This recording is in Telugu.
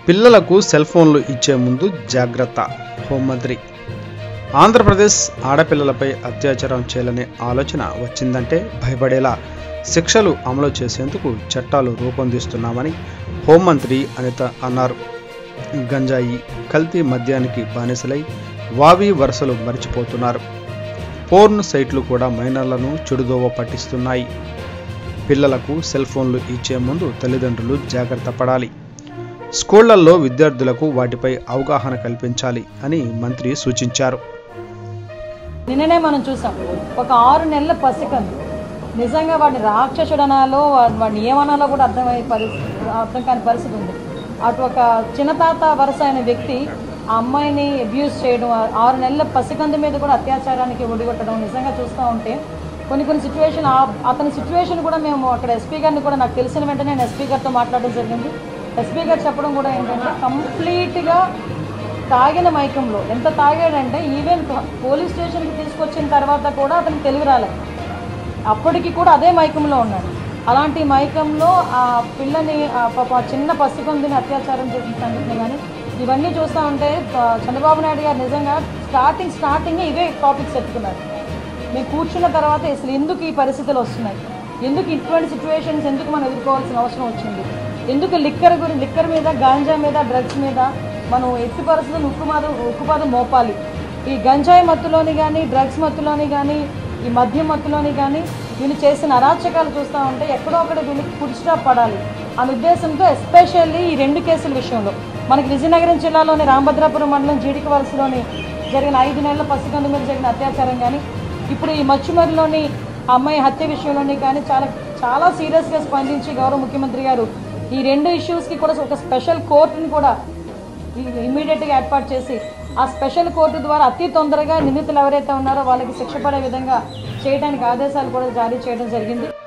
పిల్లలకు సెల్ ఫోన్లు ఇచ్చే ముందు జాగ్రత్త హోంమంత్రి ఆంధ్రప్రదేశ్ ఆడపిల్లలపై అత్యాచారం చేయాలనే ఆలోచన వచ్చిందంటే భయపడేలా శిక్షలు అమలు చేసేందుకు చట్టాలు రూపొందిస్తున్నామని హోంమంత్రి అనిత అన్నారు గంజాయి కల్తీ మద్యానికి బానిసలై వావి వరుసలు మరిచిపోతున్నారు పోర్న్ సైట్లు కూడా మైనర్లను చెడుదోవ పట్టిస్తున్నాయి పిల్లలకు సెల్ ఫోన్లు ఇచ్చే ముందు తల్లిదండ్రులు జాగ్రత్త పడాలి స్కూళ్లలో విద్యార్థులకు వాటిపై అవగాహన కల్పించాలి అని మంత్రి సూచించారు నిన్ననే మనం చూసాం ఒక ఆరు నెలల పసికందు నిజంగా వాడిని రాక్షసుడు అనాలో వా- వాడిని ఏమనాలో కూడా అర్థమయ్యే పరిస్థితి అర్థం కాని పరిస్థితి ఉంది అటు ఒక చిన్నతాత వరుస అయిన వ్యక్తి ఆ అమ్మాయిని అబ్యూస్ చేయడం ఆ- ఆరు నెలల పసికందు మీద కూడా అత్యాచారానికి ఒడిగొట్టడం నిజంగా చూస్తూ ఉంటే కొన్ని కొన్ని సిచ్యువేషన్ అతని సిచ్యువేషన్ కూడా మేము అక్కడ ఎస్పీ గారిని కూడా నాకు తెలిసిన వెంటనే నేను ఎస్పీ గారితో మాట్లాడడం జరిగింది ఎస్పీ గారు చెప్పడం కూడా ఏంటంటే కంప్లీట్గా తాగిన మైకంలో ఎంత తాగాడంటే ఈవెన్ పోలీస్ స్టేషన్కి తీసుకొచ్చిన తర్వాత కూడా అతనికి తెలివి రాలేదు అప్పటికి కూడా అదే మైకంలో ఉన్నాడు అలాంటి మైకంలో ఆ పిల్లని ఆ పాప ఆ చిన్న పసికొందిని అత్యాచారం చేసిన సంఘటన కానీ ఇవన్నీ చూస్తూ ఉంటే ఆ, చంద్రబాబు నాయుడు గారు నిజంగా స్టార్టింగ్ స్టార్టింగ్ ఇవే టాపిక్స్ ఎత్తుకున్నారు మేము కూర్చున్న తర్వాత అసలు ఎందుకు ఈ పరిస్థితులు వస్తున్నాయి ఎందుకు ఇటువంటి సిచ్యువేషన్స్ ఎందుకు మనం ఎదుర్కోవాల్సిన అవసరం వచ్చింది ఎందుకు లిక్కర్ గురించి లిక్కర్ మీద గాంజా మీద డ్రగ్స్ మీద మనం ఎత్తి పరిస్థితులు ఉక్కుమాద ఉక్కుపాదం మోపాలి ఈ గంజాయి మత్తులోని కానీ డ్రగ్స్ మత్తులోని కానీ ఈ మద్యం మత్తులోని కానీ వీళ్ళు చేసిన అరాచకాలు చూస్తూ ఉంటే ఎక్కడో ఒకటి వీళ్ళకి ఫుడ్ స్టాప్ పడాలి అనే ఉద్దేశంతో ఎస్పెషల్లీ ఈ రెండు కేసుల విషయంలో మనకి విజయనగరం జిల్లాలోని రామభద్రాపురం మండలం జీడికి వలసలోని జరిగిన ఐదు నెలల పసికందు మీద జరిగిన అత్యాచారం కానీ ఇప్పుడు ఈ మచ్చుమరిలోని ఆ అమ్మాయి హత్య విషయంలోని కానీ చాలా చాలా సీరియస్గా స్పందించి గౌరవ ముఖ్యమంత్రి గారు ఈ రెండు ఇష్యూస్కి కూడా ఒక స్పెషల్ కోర్టుని కూడా ఇమీడియట్గా ఏర్పాటు చేసి ఆ స్పెషల్ కోర్టు ద్వారా అతి తొందరగా నిందితులు ఎవరైతే ఉన్నారో వాళ్ళకి శిక్ష పడే విధంగా చేయడానికి ఆదేశాలు కూడా జారీ చేయడం జరిగింది